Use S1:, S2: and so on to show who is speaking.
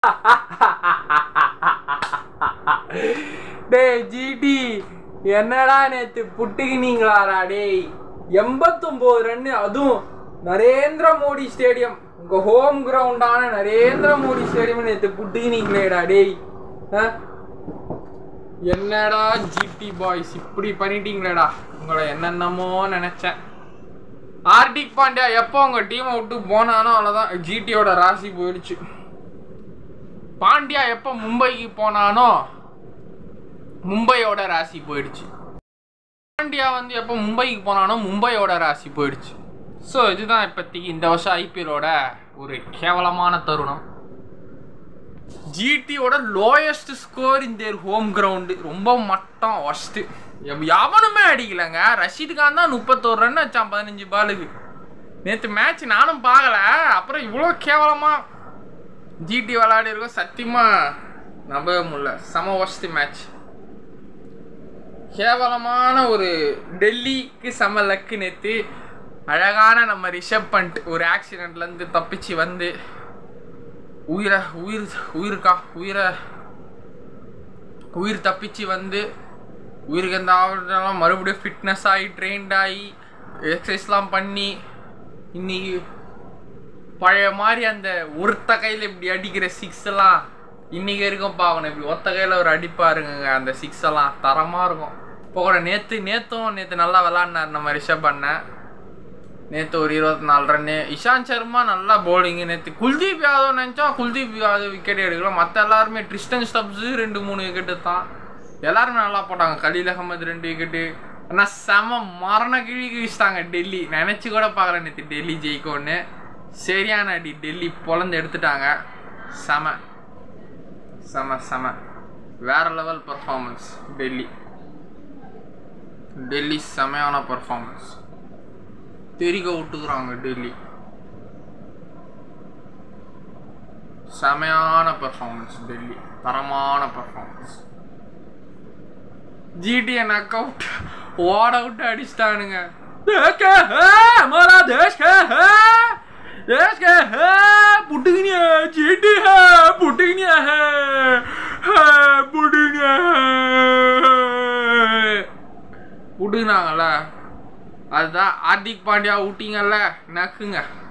S1: டேய் ஜிடி என்னடா நேத்து புட்டுக்கினீங்களாடா டேய் எண்பத்தொம்போது ரன்னு அதுவும் நரேந்திர மோடி ஸ்டேடியம் உங்க ஹோம் கிரவுண்டான நரேந்திர மோடி ஸ்டேடியம் நேத்து புட்டுக்கினீங்களேடா டேய் ஆ? என்னடா ஜிடி பாய்ஸ் இப்படி பண்ணிட்டீங்களேடா உங்களை என்னென்னமோ நினைச்சேன் ஹார்திக் பாண்டியா எப்போ உங்க டீமை விட்டு போனானோ அவ்வளோதான் ஜிடியோட ராசி போயிடுச்சு பாண்டியா எப்போ மும்பைக்கு போனானோ மும்பையோட ராசி போயிடுச்சு பாண்டியா வந்து எப்போ மும்பைக்கு போனானோ மும்பையோட ராசி போயிடுச்சு ஸோ இதுதான் இப்போதைக்கு இந்த வருஷம் ஐபிஎலோட ஒரு கேவலமான தருணம் ஜிடியோட lowest score in their home ground ரொம்ப மட்டம் ஒஸ்ட்டு எவனுமே அடிக்கலைங்க ரஷீத் கான் தான் முப்பத்தோரு ரன் வச்சான் பதினஞ்சு பாலுக்கு நேற்று மேட்ச் நானும் பார்க்கல அப்புறம் இவ்வளோ கேவலமாக ஜிடி விளையாடி இருக்கோம் சத்தியமாக நம்பவே முடியல செம ஒஸ்ட் மேட்ச் கேவலமான ஒரு டெல்லிக்கு செம லக்கு நேற்று அழகான நம்ம ரிஷப் பண்ட் ஒரு ஆக்சிடெண்ட்லேருந்து தப்பிச்சு வந்து உயிரை உயிர் உயிருக்கா உயிரை உயிர் தப்பிச்சு வந்து உயிருக்கு எந்த ஆவணம் மறுபடியும் ஃபிட்னஸ் ஆகி ட்ரெயின்ட் ஆகி எக்ஸசைஸ்லாம் பண்ணி இன்னைக்கு பழைய மாதிரி அந்த ஒருத்த கையில் இப்படி அடிக்கிற சிக்ஸ் எல்லாம் இன்னைக்கு வரைக்கும் பார்க்கணும் இப்படி ஒத்த கையில் ஒரு அடிப்பாருங்க அந்த சிக்ஸ் எல்லாம் தரமாக இருக்கும் இப்போ கூட நேற்று நேற்றும் நேற்று நல்லா விளாட்னார் நம்ம ரிஷப் பண்ணேன் நேற்று ஒரு இருபத்தி நாலு ரன்னு இஷாந்த் சர்மா நல்லா போலிங்கு நேற்று குல்தீப் யாதவ் நினச்சா குல்தீப் யாதவ் விக்கெட் எடுக்கலாம் மற்ற எல்லாருமே ட்ரிஸ்டன் ஸ்டப்ஸு ரெண்டு மூணு விக்கெட்டு தான் எல்லாருமே நல்லா போட்டாங்க கலீல் அகமது ரெண்டு விக்கெட்டு ஆனால் செம மரண கிழி கிழிச்சிட்டாங்க டெல்லி நினச்சி கூட பார்க்கல நேற்று டெல்லி ஜெயிக்கும்னு சரியான அடி டெல்லி பொழந்து எடுத்துட்டாங்க செம செம செம வேற லெவல் பர்ஃபார்மன்ஸ் டெல்லி டெல்லி செமையான பர்ஃபார்மன்ஸ் தெரிக்க விட்டுக்குறாங்க டெல்லி செமையான பர்ஃபார்மன்ஸ் டெல்லி தரமான பர்ஃபார்மன்ஸ் ஜிடிஏ நக் அவுட் ஓட அவுட் அடிச்சிட்டானுங்க देश का है हमारा देश का है देश का है पुटगिनिया जीटी है पुटगिनिया है है पुटगिनिया புடுங்கினாங்கல்ல அதுதான் ஹார்திக் பாண்டியா விட்டீங்கல்ல நக்குங்க